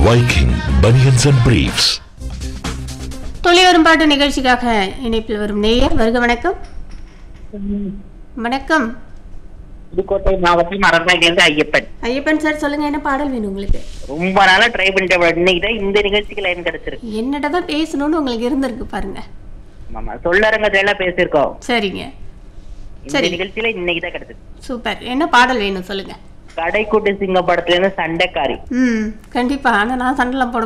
Viking Bunions and Briefs. தொழிலோரும் பாட்டு நிகழ்ச்சிக்காக இணைப்பில் வரும் நேயர் வருக வணக்கம் வணக்கம் புதுக்கோட்டை மாவட்டம் அரசாங்கிலிருந்து ஐயப்பன் ஐயப்பன் சார் சொல்லுங்க என்ன பாடல் வேணும் உங்களுக்கு ரொம்ப நாளா ட்ரை பண்ணிட்டேன் இன்னைக்கு தான் இந்த நிகழ்ச்சிக்கு லைன் கிடைச்சிருக்கு என்னட்ட தான் பேசணும்னு உங்களுக்கு இருந்திருக்கு பாருங்க ஆமா சொல்லரங்கத்துல எல்லாம் பேசியிருக்கோம் சரிங்க இந்த சரி. நிகழ்ச்சியில இன்னைக்கு தான் கிடைச்சிருக்கு சூப்பர் என்ன பாடல் வேணும் சொல்லுங்க கடைக்குட்டி சிங்க படத்துல இருந்து சண்டைக்காரி ம் கண்டிப்பா ஆனா நான் சண்டைலாம் போட